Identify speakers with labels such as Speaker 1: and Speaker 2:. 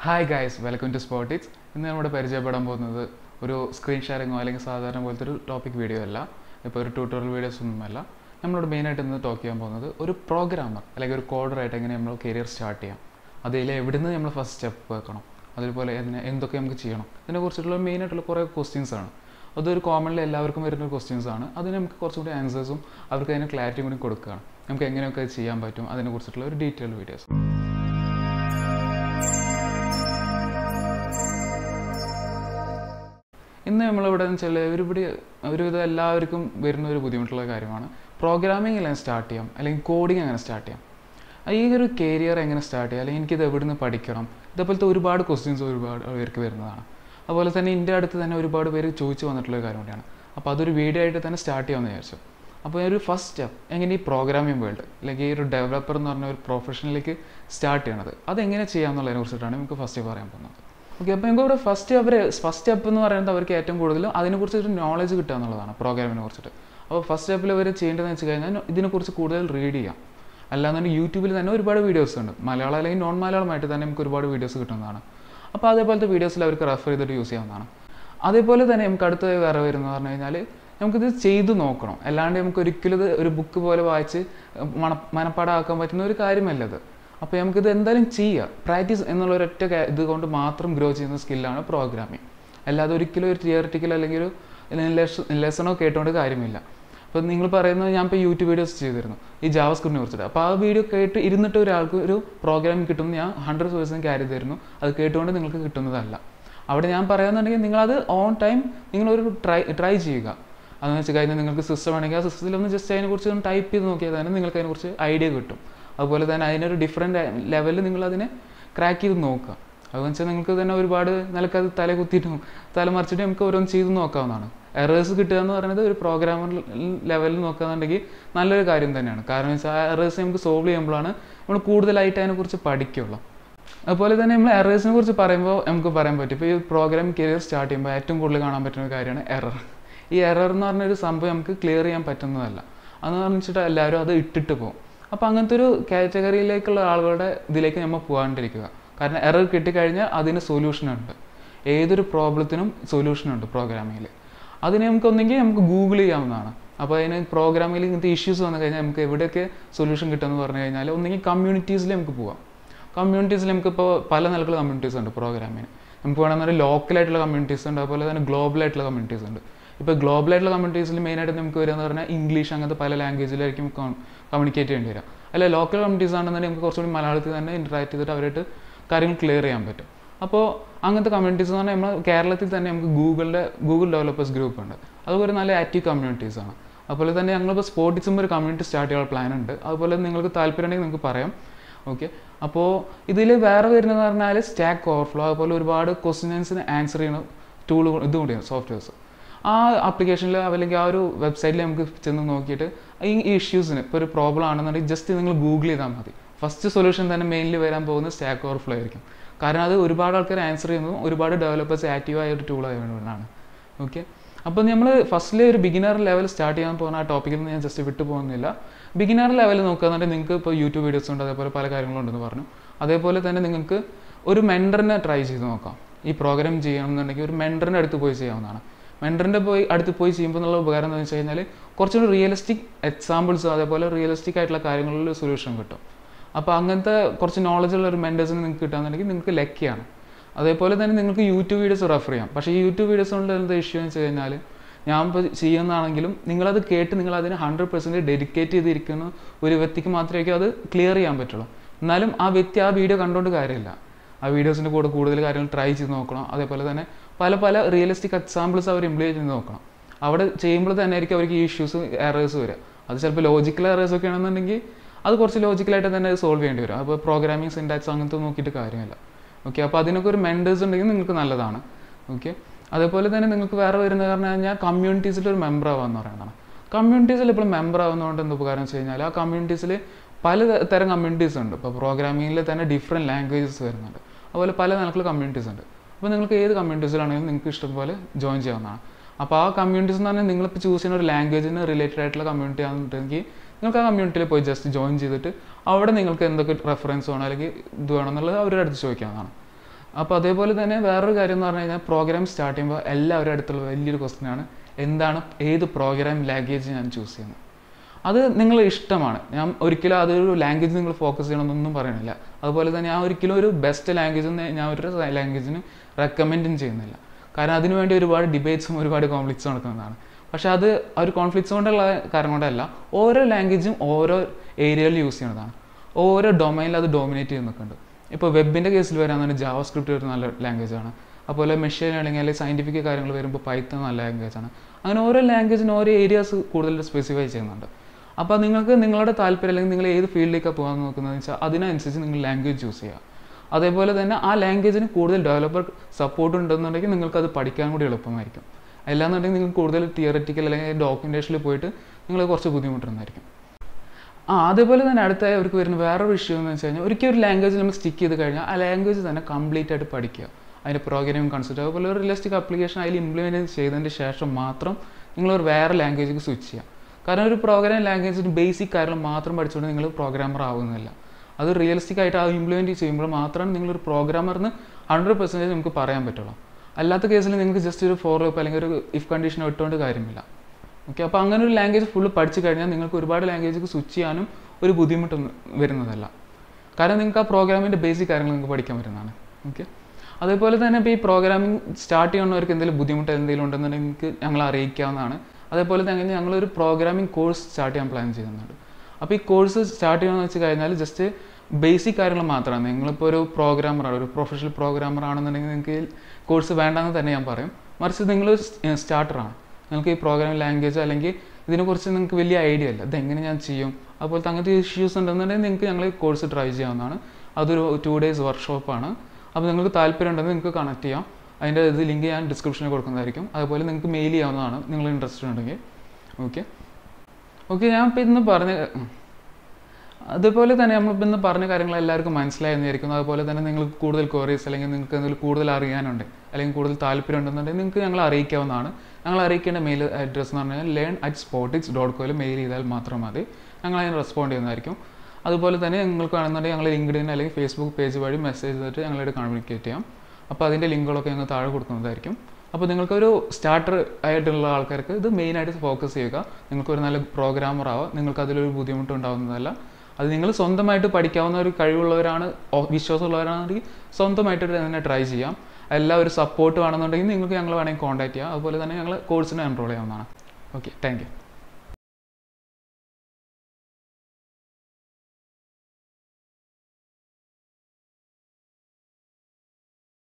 Speaker 1: hi guys welcome to Spotix ഇന്ന് നമ്മുടെ പരിചയപ്പെടാൻ പോകുന്നത് ഒരു സ്ക്രീൻ ഷെയറിങ്ങോ അല്ലെങ്കിൽ സാധാരണ പോലത്തെ ഒരു ടോപ്പിക് വീഡിയോ അല്ല ഇപ്പോൾ ഒരു ട്യൂട്ടോറിയൽ വീഡിയോസ് ഒന്നുമല്ല നമ്മളോട് മെയിനായിട്ട് ഇന്ന് ടോക്ക് ചെയ്യാൻ പോകുന്നത് ഒരു പ്രോഗ്രാമർ അല്ലെങ്കിൽ ഒരു കോഡറായിട്ട് എങ്ങനെ നമ്മൾ കരിയർ സ്റ്റാർട്ട് ചെയ്യാം അതിൽ എവിടുന്ന് നമ്മൾ ഫസ്റ്റ് സ്റ്റെപ്പ് വെക്കണം അതുപോലെ അതിന് എന്തൊക്കെ നമുക്ക് ചെയ്യണം ഇതിനെക്കുറിച്ചിട്ടുള്ള മെയിനായിട്ടുള്ള കുറേ ക്വസ്റ്റ്യൻസ് ആണ് അതൊരു കോമൺലി എല്ലാവർക്കും വരുന്ന ക്വസ്റ്റ്യൻസ് ആണ് അതിന് നമുക്ക് കുറച്ചും കൂടി ആൻസേഴ്സും അവർക്ക് അതിന് ക്ലാരിറ്റിയും കൂടി കൊടുക്കുകയാണ് നമുക്ക് എങ്ങനെയൊക്കെ അത് ചെയ്യാൻ പറ്റും അതിനെക്കുറിച്ചിട്ടുള്ള ഒരു ഡീറ്റെയിൽ വീഡിയോസ് ഇന്ന് നമ്മളിവിടെ എന്ന് വെച്ചാൽ ഒരുപടി ഒരുവിധം എല്ലാവർക്കും വരുന്ന ഒരു ബുദ്ധിമുട്ടുള്ള കാര്യമാണ് പ്രോഗ്രാമിംഗ് എങ്ങനെ സ്റ്റാർട്ട് ചെയ്യാം അല്ലെങ്കിൽ കോഡിങ് എങ്ങനെ സ്റ്റാർട്ട് ചെയ്യാം ഈ ഒരു കരിയർ എങ്ങനെ സ്റ്റാർട്ട് ചെയ്യാം അല്ലെങ്കിൽ എനിക്കിത് എവിടെ നിന്ന് പഠിക്കണം ഇതേപോലത്തെ ഒരുപാട് ക്വസ്റ്റ്യൻസ് ഒരുപാട് പേർക്ക് വരുന്നതാണ് അതുപോലെ തന്നെ എൻ്റെ അടുത്ത് തന്നെ ഒരുപാട് പേര് ചോദിച്ചു വന്നിട്ടുള്ള ഒരു കാര്യം കൂടിയാണ് അപ്പോൾ അതൊരു വീഡിയോ ആയിട്ട് തന്നെ സ്റ്റാർട്ട് ചെയ്യാമെന്ന് വിചാരിച്ചു അപ്പോൾ ഒരു ഫസ്റ്റ് സ്റ്റെപ്പ് എങ്ങനെ ഈ പ്രോഗ്രാമിംഗ് വേൾഡ് അല്ലെങ്കിൽ ഈ ഒരു ഡെവലപ്പർ എന്ന് പറഞ്ഞ ഒരു പ്രൊഫഷനിലേക്ക് സ്റ്റാർട്ട് ചെയ്യണത് അതെങ്ങനെ ചെയ്യാമെന്നുള്ളതിനെ കുറിച്ചിട്ടാണ് നമുക്ക് ഫസ്റ്റ് പറയാൻ പോകുന്നത് ഓക്കെ അപ്പോൾ നമുക്ക് ഇവിടെ ഫസ്റ്റ് അവർ ഫസ്റ്റ് സ്റ്റെപ്പ് എന്ന് പറയുന്നത് അവർക്ക് ഏറ്റവും കൂടുതലും അതിനെക്കുറിച്ച് ഒരു നോളജ് കിട്ടുക എന്നുള്ളതാണ് പ്രോഗ്രാമിനെ കുറിച്ചിട്ട് അപ്പോൾ ഫസ്റ്റ് സ്റ്റെപ്പിൽ അവർ ചെയ്യേണ്ടതെന്ന് വെച്ച് കഴിഞ്ഞാൽ ഇതിനെക്കുറിച്ച് കൂടുതൽ റീഡ് ചെയ്യാം അല്ലാന്നുണ്ടെങ്കിൽ യൂട്യൂബിൽ തന്നെ ഒരുപാട് വീഡിയോസ് ഉണ്ട് മലയാളം അല്ലെങ്കിൽ നോൺ മലയാളമായിട്ട് തന്നെ നമുക്ക് ഒരുപാട് വീഡിയോസ് കിട്ടുന്നതാണ് അപ്പോൾ അതേപോലത്തെ വീഡിയോസിൽ അവർക്ക് റെഫർ ചെയ്തിട്ട് യൂസ് ചെയ്യാവുന്നതാണ് അതേപോലെ തന്നെ നമുക്ക് അടുത്ത വേറെ വരുന്നത് പറഞ്ഞു കഴിഞ്ഞാൽ നമുക്കിത് ചെയ്തു നോക്കണം അല്ലാണ്ട് നമുക്ക് ഒരിക്കലും ഇത് ഒരു ബുക്ക് പോലെ വായിച്ച് മണ മനപ്പാടാക്കാൻ പറ്റുന്ന ഒരു കാര്യമല്ല ഇത് അപ്പോൾ നമുക്കിത് എന്തായാലും ചെയ്യുക പ്രാക്ടീസ് എന്നുള്ള ഒരൊറ്റ ഇത് കൊണ്ട് മാത്രം ഗ്രോ ചെയ്യുന്ന സ്കില്ലാണ് പ്രോഗ്രാമിംഗ് അല്ലാതെ ഒരിക്കലും ഒരു തിയറിറ്റിക്കൽ അല്ലെങ്കിൽ ഒരു ലെസണോ കേട്ടുകൊണ്ട് കാര്യമില്ല അപ്പോൾ നിങ്ങൾ പറയുന്നത് ഞാൻ ഇപ്പോൾ യൂട്യൂബ് വീഡിയോസ് ചെയ്തിരുന്നു ഈ ജാവ സ്ക്രിപ്റ്റിനെ കുറിച്ചിട്ട് അപ്പോൾ ആ വീഡിയോ കേട്ട് ഇരുന്നിട്ട് ഒരാൾക്ക് ഒരു പ്രോഗ്രാമിംഗ് കിട്ടുമെന്ന് ഞാൻ ഹൺഡ്രഡ് പേഴ്സൻറ്റ് ക്യാരി തരുന്നു അത് കേട്ടുകൊണ്ട് നിങ്ങൾക്ക് കിട്ടുന്നതല്ല അവിടെ ഞാൻ പറയുന്നുണ്ടെങ്കിൽ നിങ്ങളത് ഓൺ ടൈം നിങ്ങളൊരു ട്രൈ ട്രൈ ചെയ്യുക അതെന്ന് വെച്ച് കഴിഞ്ഞാൽ നിങ്ങൾക്ക് സിസ്റ്റം ആണെങ്കിൽ ആ സിസ്റ്റത്തിൽ ഒന്ന് ജസ്റ്റ് അതിനെക്കുറിച്ച് ഒന്ന് ടൈപ്പ് ചെയ്ത് നോക്കിയാൽ തന്നെ നിങ്ങൾക്ക് അതിനെക്കുറിച്ച് ഐഡിയ കിട്ടും അതുപോലെ തന്നെ അതിനൊരു ഡിഫറെൻറ്റ് ലെവലിൽ നിങ്ങൾ അതിനെ ക്രാക്ക് ചെയ്ത് നോക്കുക അതെന്ന് വെച്ചാൽ നിങ്ങൾക്ക് തന്നെ ഒരുപാട് നിലക്കത് തല കുത്തിയിട്ടും തല മറിച്ചിട്ട് നമുക്ക് ഓരോന്ന് ചെയ്ത് നോക്കാവുന്നതാണ് എറേഴ്സ് കിട്ടുക എന്ന് പറയുന്നത് ഒരു പ്രോഗ്രാമർ ലെവലിൽ നോക്കുകയാണെന്നുണ്ടെങ്കിൽ നല്ലൊരു കാര്യം തന്നെയാണ് കാരണം വെച്ചാൽ ആ എറേഴ്സ് നമുക്ക് സോൾവ് ചെയ്യുമ്പോഴാണ് നമ്മൾ കൂടുതലായിട്ട് അതിനെക്കുറിച്ച് പഠിക്കുള്ളൂ അതുപോലെ തന്നെ നമ്മൾ എറേഴ്സിനെ കുറിച്ച് പറയുമ്പോൾ നമുക്ക് പറയാൻ പറ്റും ഇപ്പോൾ ഈ പ്രോഗ്രാം കരിയർ സ്റ്റാർട്ട് ചെയ്യുമ്പോൾ ഏറ്റവും കൂടുതൽ കാണാൻ പറ്റുന്ന ഒരു കാര്യമാണ് എറർ ഈ എറർ എന്ന് പറഞ്ഞൊരു സംഭവം നമുക്ക് ക്ലിയർ ചെയ്യാൻ പറ്റുന്നതല്ല അതെന്ന് പറഞ്ഞിട്ട് എല്ലാവരും അത് ഇട്ടിട്ട് പോകും അപ്പോൾ അങ്ങനത്തെ ഒരു കാറ്റഗറിയിലേക്കുള്ള ആളുകളുടെ ഇതിലേക്ക് നമ്മൾ പോകാണ്ടിരിക്കുക കാരണം എറർ കിട്ടിക്കഴിഞ്ഞാൽ അതിന് സൊല്യൂഷൻ ഉണ്ട് ഏതൊരു പ്രോബ്ലത്തിനും സൊല്യൂഷൻ ഉണ്ട് പ്രോഗ്രാമിങ്ങിൽ അതിന് നമുക്ക് ഒന്നെങ്കിൽ നമുക്ക് ഗൂഗിൾ ചെയ്യാവുന്നതാണ് അപ്പോൾ അതിന് പ്രോഗ്രാമിൽ ഇങ്ങനത്തെ ഇഷ്യൂസ് വന്നു കഴിഞ്ഞാൽ നമുക്ക് എവിടെയൊക്കെ സൊല്യൂഷൻ കിട്ടുമെന്ന് പറഞ്ഞു കഴിഞ്ഞാൽ ഒന്നെങ്കിൽ കമ്മ്യൂണിറ്റീസിൽ നമുക്ക് പോവാം കമ്മ്യൂണിറ്റീസിൽ നമുക്കിപ്പോൾ പല നിലക്കുള്ള കമ്മ്യൂണിറ്റീസ് ഉണ്ട് പ്രോഗ്രാമിന് നമുക്ക് വേണമെന്നൊരു ലോക്കലായിട്ടുള്ള കമ്മ്യൂണിറ്റീസ് ഉണ്ട് അതുപോലെ തന്നെ ഗ്ലോബലായിട്ടുള്ള കമ്മ്യൂണിറ്റീസ് ഉണ്ട് ഇപ്പോൾ ഗ്ലോബലായിട്ടുള്ള കമ്മ്യൂണിറ്റീസിൽ മെയിനായിട്ട് നമുക്ക് വരികയെന്ന് പറഞ്ഞാൽ ഇംഗ്ലീഷ് അങ്ങനത്തെ പല ലാംഗ്വേജിലായിരിക്കും കമ്മ്യൂണിക്കേറ്റ് ചെയ്യേണ്ടി വരിക അല്ല ലോക്കൽ കമ്മ്യൂണിറ്റീസ് ആണെന്നുണ്ടെങ്കിൽ നമുക്ക് കുറച്ചുകൂടി മലയാളത്തിൽ തന്നെ ഇൻട്രാക്ട് ചെയ്തിട്ട് അവരായിട്ട് കാര്യങ്ങൾ ക്ലിയർ ചെയ്യാൻ പറ്റും അപ്പോൾ അങ്ങനത്തെ കമ്മ്യൂണിറ്റീസ് എന്ന് പറഞ്ഞാൽ നമ്മൾ കേരളത്തിൽ തന്നെ നമുക്ക് ഗൂഗിളിൻ്റെ ഗൂഗിൾ ഡെവലപ്പേഴ്സ് ഗ്രൂപ്പ് ഉണ്ട് അതൊക്കെ നല്ല ആക്റ്റീവ് കമ്മ്യൂണിറ്റീസ് ആണ് അതുപോലെ തന്നെ ഞങ്ങളിപ്പോൾ സ്പോർട്ടിസും ഒരു കമ്മ്യൂണിറ്റി സ്റ്റാർട്ട് ചെയ്യാനുള്ള പ്ലാൻ ഉണ്ട് അതുപോലെ നിങ്ങൾക്ക് താല്പര്യം ഉണ്ടെങ്കിൽ നിങ്ങൾക്ക് പറയാം ഓക്കെ അപ്പോൾ ഇതിൽ വേറെ വരുന്നതെന്ന് പറഞ്ഞാൽ സ്റ്റാക്ക് ഓവർഫ്ലോ അതുപോലെ ഒരുപാട് ക്വസ്റ്റ്യൻസിന് ആൻസർ ചെയ്യുന്ന ടൂൾ ഇതും കൂടിയാണ് സോഫ്റ്റ്വെയർസ് ആ ആപ്ലിക്കേഷനിൽ അല്ലെങ്കിൽ ആ ഒരു വെബ്സൈറ്റിൽ നമുക്ക് ചെന്ന് നോക്കിയിട്ട് ഈ ഇഷ്യൂസിന് ഇപ്പോൾ ഒരു പ്രോബ്ലം ആണെന്നുണ്ടെങ്കിൽ ജസ്റ്റ് നിങ്ങൾ ഗൂഗിൾ ചെയ്താൽ മതി ഫസ്റ്റ് സൊല്യൂഷൻ തന്നെ മെയിൻലി വരാൻ പോകുന്നത് സ്റ്റാക്ക് ഓവർഫ്ലോ ആയിരിക്കും കാരണം അത് ഒരുപാട് ആൾക്കാർ ആൻസർ ചെയ്യുന്നതും ഒരുപാട് ഡെവലപ്പേഴ്സ് ആക്റ്റീവായ ഒരു ടൂൾ ആയതുകൊണ്ടാണ് ഓക്കെ അപ്പോൾ നമ്മൾ ഫസ്റ്റിലെ ഒരു ബിഗിനർ ലെവൽ സ്റ്റാർട്ട് ചെയ്യാൻ പോകുന്ന ആ ടോപ്പിക്കിൽ നിന്ന് ഞാൻ ജസ്റ്റ് വിട്ടു പോകുന്നില്ല ബിഗിനർ ലെവൽ നോക്കുകയാണെന്നുണ്ടെങ്കിൽ നിങ്ങൾക്ക് ഇപ്പോൾ യൂട്യൂബ് വീഡിയോസ് ഉണ്ട് അതേപോലെ പല കാര്യങ്ങളുണ്ടെന്ന് പറഞ്ഞു അതേപോലെ തന്നെ നിങ്ങൾക്ക് ഒരു മെൻറ്ററിനെ ട്രൈ ചെയ്ത് നോക്കാം ഈ പ്രോഗ്രാം ചെയ്യണമെന്നുണ്ടെങ്കിൽ ഒരു മെൻറ്ററിൻ്റെ അടുത്ത് പോയി ചെയ്യാവുന്നതാണ് മെൻറ്ററിൻ്റെ പോയി അടുത്ത് പോയി ചെയ്യുമ്പോൾ എന്നുള്ള ഉപകാരം എന്താണെന്ന് വെച്ച് കഴിഞ്ഞാൽ കുറച്ചുകൂടി റിയലിസ്റ്റിക് എക്സാമ്പിൾസ് അതേപോലെ റിയലിസ്റ്റിക് ആയിട്ടുള്ള കാര്യങ്ങളിൽ സൊല്യൂഷൻ കിട്ടും അപ്പോൾ അങ്ങനത്തെ കുറച്ച് നോളജ് ഉള്ള ഒരു മെൻറ്റേഴ്സിന് നിങ്ങൾക്ക് കിട്ടുകയാണെന്നുണ്ടെങ്കിൽ നിങ്ങൾക്ക് ലക്കിയാണ് അതേപോലെ തന്നെ നിങ്ങൾക്ക് യൂട്യൂബ് വീഡിയോസ് റെഫർ ചെയ്യാം പക്ഷേ ഈ യൂട്യൂബ് വീഡിയോസ് കൊണ്ട് എന്താ ഇഷ്യൂ എന്ന് വെച്ച് കഴിഞ്ഞാൽ ഞാൻ ഇപ്പോൾ ചെയ്യുന്നതാണെങ്കിലും നിങ്ങളത് കേട്ട് നിങ്ങൾ അതിന് ഹൺഡ്രഡ് പെർസെൻറ്റ് ഡെഡിക്കേറ്റ് ചെയ്തിരിക്കുന്ന ഒരു വ്യക്തിക്ക് മാത്രമേ അത് ക്ലിയർ ചെയ്യാൻ പറ്റുള്ളൂ എന്നാലും ആ വ്യക്തി ആ വീഡിയോ കണ്ടുകൊണ്ട് കാര്യമില്ല ആ വീഡിയോസിൻ്റെ കൂടെ കൂടുതൽ കാര്യങ്ങൾ ട്രൈ ചെയ്ത് നോക്കണം അതേപോലെ തന്നെ പല പല റിയലിസ്റ്റിക് എക്സാമ്പിൾസ് അവർ ഇംപ്ലിമെൻറ്റ് ചെയ്ത് നോക്കണം അവിടെ ചെയ്യുമ്പോൾ തന്നെ ആയിരിക്കും അവർക്ക് ഈ ഇഷ്യൂസ് എറേഴ്സ് വരിക അത് ചിലപ്പോൾ ലോജിക്കൽ എറേഴ്സ് ഒക്കെ ആണെന്നുണ്ടെങ്കിൽ അത് കുറച്ച് ലോജിക്കലായിട്ട് തന്നെ സോൾവ് ചെയ്യേണ്ടി വരും അപ്പോൾ പ്രോഗ്രാമിംഗ് സിൻടാക്സ് അങ്ങനത്തെ നോക്കിയിട്ട് കാര്യമില്ല ഓക്കെ അപ്പോൾ അതിനൊക്കെ ഒരു മെൻറ്റേഴ്സ് ഉണ്ടെങ്കിൽ നിങ്ങൾക്ക് നല്ലതാണ് ഓക്കെ അതേപോലെ തന്നെ നിങ്ങൾക്ക് വേറെ വരുന്നത് പറഞ്ഞു കഴിഞ്ഞാൽ കമ്മ്യൂണിറ്റീസിൽ ഒരു മെമ്പർ ആവാന്ന് പറയുന്നതാണ് കമ്മ്യൂണിറ്റീസിൽ ഇപ്പോൾ മെമ്പർ ആവുന്നതുകൊണ്ട് എന്ത് ഉപകാരം വെച്ച് കഴിഞ്ഞാൽ ആ കമ്മ്യൂണിറ്റീസിൽ പല തരം കമ്മ്യൂണിറ്റീസ് ഉണ്ട് ഇപ്പോൾ പ്രോഗ്രാമിങ്ങിൽ തന്നെ ഡിഫറെൻറ്റ് ലാംഗ്വേജസ് വരുന്നുണ്ട് അതുപോലെ പല നിലക്കുള്ള കമ്മ്യൂണിറ്റീസ് ഉണ്ട് അപ്പോൾ നിങ്ങൾക്ക് ഏത് കമ്മ്യൂണിറ്റീസിലാണെങ്കിലും നിങ്ങൾക്ക് ഇഷ്ടം പോലെ ജോയിൻ ചെയ്യാവുന്നതാണ് അപ്പോൾ ആ കമ്മ്യൂണിറ്റീസ് എന്ന് പറഞ്ഞാൽ നിങ്ങളിപ്പോൾ ചൂസ് ചെയ്യുന്ന ഒരു ലാംഗ്വേജിന് റിലേറ്റഡ് ആയിട്ടുള്ള കമ്മ്യൂണിറ്റി ആണെന്നുണ്ടെങ്കിൽ നിങ്ങൾക്ക് ആ കമ്മ്യൂണിറ്റിയിൽ പോയി ജസ്റ്റ് ജോയിൻ ചെയ്തിട്ട് അവിടെ നിങ്ങൾക്ക് എന്തൊക്കെ റെഫറൻസ് വേണോ അല്ലെങ്കിൽ ഇത് വേണം എന്നുള്ളത് അവരുടെ അടുത്ത് ചോദിക്കാവുന്നതാണ് അപ്പോൾ അതേപോലെ തന്നെ വേറൊരു കാര്യം എന്ന് പറഞ്ഞു കഴിഞ്ഞാൽ പ്രോഗ്രാം സ്റ്റാർട്ട് ചെയ്യുമ്പോൾ എല്ലാവരുടെ അടുത്തുള്ള വലിയൊരു ക്വസ്റ്റ്യൻ ആണ് എന്താണ് ഏത് പ്രോഗ്രാം ലാംഗ്വേജ് ഞാൻ ചൂസ് ചെയ്യുന്നത് അത് നിങ്ങളുടെ ഇഷ്ടമാണ് ഞാൻ ഒരിക്കലും അതൊരു ലാംഗ്വേജ് നിങ്ങൾ ഫോക്കസ് ചെയ്യണമെന്നൊന്നും പറയണില്ല അതുപോലെ തന്നെ ഞാൻ ഒരിക്കലും ഒരു ബെസ്റ്റ് ലാംഗ്വേജ് എന്ന് ഞാൻ ഒരു ലാംഗ്വേജിന് റെക്കമെൻഡും ചെയ്യുന്നില്ല കാരണം അതിനു വേണ്ടി ഒരുപാട് ഡിബേറ്റ്സും ഒരുപാട് കോൺഫ്ലിക്ട്സും നടക്കുന്നതാണ് പക്ഷെ അത് ആ ഒരു കോൺഫ്ലിക്ട്സ് കൊണ്ടുള്ള കാരണം കൊണ്ടല്ല ഓരോ ലാംഗ്വേജും ഓരോ ഏരിയയിൽ യൂസ് ചെയ്യുന്നതാണ് ഓരോ ഡൊമൈനിൽ അത് ഡോമിനേറ്റ് ചെയ്ത് നിൽക്കുന്നുണ്ട് ഇപ്പോൾ വെബിൻ്റെ കേസിൽ വരാമെന്നുണ്ടെങ്കിൽ ജാവ സ്ക്രിപ്റ്റ് ഒരു നല്ല ലാംഗ്വേജ് ആണ് അതുപോലെ മെഷീൻ ലേണിംഗ് അല്ലെങ്കിൽ സയൻറ്റിഫിക് കാര്യങ്ങൾ വരുമ്പോൾ പൈത്തൺ നല്ല ലാംഗ്വേജ് ആണ് അങ്ങനെ ഓരോ ലാംഗ്വേജിന് ഓരോ ഏരിയാസ് കൂടുതൽ സ്പെസിഫൈ ചെയ്യുന്നുണ്ട് അപ്പോൾ നിങ്ങൾക്ക് നിങ്ങളുടെ താല്പര്യം അല്ലെങ്കിൽ നിങ്ങൾ ഏത് ഫീൽഡിലേക്കാണ് പോകാൻ നോക്കുന്നതെന്ന് വെച്ചാൽ അതിനനുസരിച്ച് നിങ്ങൾ ലാംഗ്വേജ് ചൂസ് ചെയ്യുക അതേപോലെ തന്നെ ആ ലാംഗ്വേജിന് കൂടുതൽ ഡെവലപ്പർ സപ്പോർട്ട് ഉണ്ടെന്നുണ്ടെങ്കിൽ നിങ്ങൾക്ക് അത് പഠിക്കാൻ കൂടി എളുപ്പമായിരിക്കും അല്ലാന്നുണ്ടെങ്കിൽ നിങ്ങൾക്ക് കൂടുതൽ തിയററ്റിക്കൽ അല്ലെങ്കിൽ ഡോക്യുമെൻറ്റേഷനിൽ പോയിട്ട് നിങ്ങൾ കുറച്ച് ബുദ്ധിമുട്ടുണ്ടായിരിക്കും ആ അതേപോലെ തന്നെ അടുത്തായി അവർക്ക് വരുന്ന വേറൊരു ഇഷ്യൂ എന്ന് വെച്ച് കഴിഞ്ഞാൽ ഒരിക്കലും ഒരു ലാംഗ്വേജ് നമ്മൾ സ്റ്റിക്ക് ചെയ്ത് കഴിഞ്ഞാൽ ആ ലാംഗ്വേജ് തന്നെ കംപ്ലീറ്റ് ആയിട്ട് പഠിക്കുക അതിൻ്റെ പ്രോഗ്രാമിംഗ് കൺസെപ്റ്റ് അതുപോലെ ഒരു റിയലിസ്റ്റിക് ആപ്ലിക്കേഷൻ അതിൽ ഇംപ്ലിമെൻറ്റ് ചെയ്തതിന് ശേഷം മാത്രം നിങ്ങൾ ഒരു വേറെ ലാംഗ്വേജിലേക്ക് സ്വിച്ച് ചെയ്യുക കാരണം ഒരു പ്രോഗ്രാം ലാംഗ്വേജിന് ബേസിക് കാര്യങ്ങൾ മാത്രം പഠിച്ചുകൊണ്ട് നിങ്ങൾ പ്രോഗ്രാമർ ആവുന്നില്ല അത് റിയലിസ്റ്റിക് ആയിട്ട് ആ ഇംപ്ലിമെൻറ്റ് ചെയ്യുമ്പോൾ മാത്രമാണ് നിങ്ങളൊരു പ്രോഗ്രാമറിന് ഹൺഡ്രഡ് പെർസെൻറ്റേജ് നമുക്ക് പറയാൻ പറ്റുള്ളൂ അല്ലാത്ത കേസിൽ നിങ്ങൾക്ക് ജസ്റ്റ് ഒരു ഫോർ ലൂപ്പ് അല്ലെങ്കിൽ ഒരു ഇഫ് കണ്ടീഷൻ ഇട്ടുകൊണ്ട് കാര്യമില്ല ഓക്കെ അപ്പോൾ അങ്ങനെ ഒരു ലാംഗ്വേജ് ഫുള്ള് പഠിച്ചു കഴിഞ്ഞാൽ നിങ്ങൾക്ക് ഒരുപാട് ലാംഗ്വേജ് സ്വിച്ച് ചെയ്യാനും ഒരു ബുദ്ധിമുട്ടൊന്നും വരുന്നതല്ല കാരണം നിങ്ങൾക്ക് ആ പ്രോഗ്രാമിൻ്റെ ബേസിക് കാര്യങ്ങൾ നിങ്ങൾക്ക് പഠിക്കാൻ പറ്റുന്നതാണ് ഓക്കെ അതേപോലെ തന്നെ ഇപ്പോൾ ഈ പ്രോഗ്രാമിംഗ് സ്റ്റാർട്ട് ചെയ്യുന്നവർക്ക് എന്തെങ്കിലും ബുദ്ധിമുട്ട് എന്തെങ്കിലും ഉണ്ടെന്നുണ്ടെങ്കിൽ നിങ്ങൾക്ക് ഞങ്ങൾ അറിയിക്കാവുന്നതാണ് അതേപോലെ തന്നെ ഞങ്ങളൊരു പ്രോഗ്രാമിംഗ് കോഴ്സ് സ്റ്റാർട്ട് ചെയ്യാൻ പ്ലാൻ ചെയ്യുന്നുണ്ട് അപ്പോൾ ഈ കോഴ്സ് സ്റ്റാർട്ട് ചെയ്യണമെന്ന് വെച്ച് കഴിഞ്ഞാൽ ജസ്റ്റ് ബേസിക് കാര്യങ്ങൾ മാത്രമാണ് നിങ്ങളിപ്പോൾ ഒരു പ്രോഗ്രാമറാണ് ഒരു പ്രൊഫഷണൽ പ്രോഗ്രാമർ ആണെന്നുണ്ടെങ്കിൽ നിങ്ങൾക്ക് കോഴ്സ് വേണ്ടെന്ന് തന്നെ ഞാൻ പറയും മറിച്ച് നിങ്ങൾ സ്റ്റാർട്ടറാണ് നിങ്ങൾക്ക് ഈ പ്രോഗ്രാമിംഗ് ലാംഗ്വേജ് അല്ലെങ്കിൽ ഇതിനെക്കുറിച്ച് നിങ്ങൾക്ക് വലിയ ഐഡിയ ഇല്ല ഇതെങ്ങനെ ഞാൻ ചെയ്യും അതുപോലത്തെ അങ്ങനത്തെ ഇഷ്യൂസ് ഉണ്ടെന്നുണ്ടെങ്കിൽ നിങ്ങൾക്ക് ഞങ്ങൾ ഈ കോഴ്സ് ട്രൈ ചെയ്യാവുന്നതാണ് അതൊരു ടു ഡേയ്സ് വർക്ക്ഷോപ്പാണ് അപ്പോൾ നിങ്ങൾക്ക് താല്പര്യം ഉണ്ടെങ്കിൽ നിങ്ങൾക്ക് കണക്ട് ചെയ്യാം അതിൻ്റെ ഇത് ലിങ്ക് ഞാൻ ഡിസ്ക്രിപ്ഷനിൽ കൊടുക്കുന്നതായിരിക്കും അതുപോലെ നിങ്ങൾക്ക് മെയിൽ ചെയ്യാവുന്നതാണ് നിങ്ങൾ ഇൻട്രസ്റ്റഡ് ഉണ്ടെങ്കിൽ ഓക്കെ ഓക്കെ ഞാൻ ഇപ്പോൾ ഇന്ന് പറഞ്ഞ അതുപോലെ തന്നെ നമ്മളിപ്പോൾ ഇന്ന് പറഞ്ഞ കാര്യങ്ങൾ എല്ലാവർക്കും മനസ്സിലായെന്നായിരിക്കും അതുപോലെ തന്നെ നിങ്ങൾക്ക് കൂടുതൽ ക്വയറീസ് അല്ലെങ്കിൽ നിങ്ങൾക്ക് എന്തെങ്കിലും കൂടുതൽ അറിയാനുണ്ട് അല്ലെങ്കിൽ കൂടുതൽ താല്പര്യം ഉണ്ടെന്നുണ്ടെങ്കിൽ നിങ്ങൾക്ക് ഞങ്ങൾ അറിയിക്കാവുന്നതാണ് ഞങ്ങൾ അറിയിക്കേണ്ട മെയിൽ അഡ്രസ്സ് എന്ന് പറഞ്ഞാൽ learn at Spotix dot co in mail ചെയ്താൽ മാത്രം മതി ഞങ്ങൾ അതിന് റെസ്പോണ്ട് ചെയ്യുന്നതായിരിക്കും അതുപോലെ തന്നെ നിങ്ങൾക്ക് വേണമെന്നുണ്ടെങ്കിൽ ഞങ്ങൾ ലിങ്ക്ഡിൻ അല്ലെങ്കിൽ ഫേസ്ബുക്ക് പേജ് വഴി മെസ്സേജ് ചെയ്തിട്ട് ഞങ്ങളായിട്ട് കമ്മ്യൂണിക്കേറ്റ് ചെയ്യാം അപ്പോൾ അതിൻ്റെ ലിങ്കുകളൊക്കെ ഞങ്ങൾ താഴെ കൊടുക്കുന്നതായിരിക്കും അപ്പോൾ നിങ്ങൾക്കൊരു സ്റ്റാർട്ടർ ആയിട്ടുള്ള ആൾക്കാർക്ക് ഇത് മെയിനായിട്ട് ഫോക്കസ് ചെയ്യുക നിങ്ങൾക്കൊരു നല്ല പ്രോഗ്രാമർ ആവുക നിങ്ങൾക്ക് അതിലൊരു ബുദ്ധിമുട്ടുണ്ടാവുന്നതല്ല അത് നിങ്ങൾ സ്വന്തമായിട്ട് പഠിക്കാവുന്ന ഒരു കഴിവുള്ളവരാണ് വിശ്വാസമുള്ളവരാണെങ്കിൽ സ്വന്തമായിട്ട് തന്നെ ട്രൈ ചെയ്യാം എല്ലാ ഒരു സപ്പോർട്ട് വേണമെന്നുണ്ടെങ്കിൽ നിങ്ങൾക്ക് ഞങ്ങൾ വേണമെങ്കിൽ കോൺടാക്ട് ചെയ്യാം അതുപോലെ തന്നെ ഞങ്ങൾ കോഴ്സിന് എൻറോൾ ചെയ്യാവുന്നതാണ് ഓക്കെ താങ്ക് യു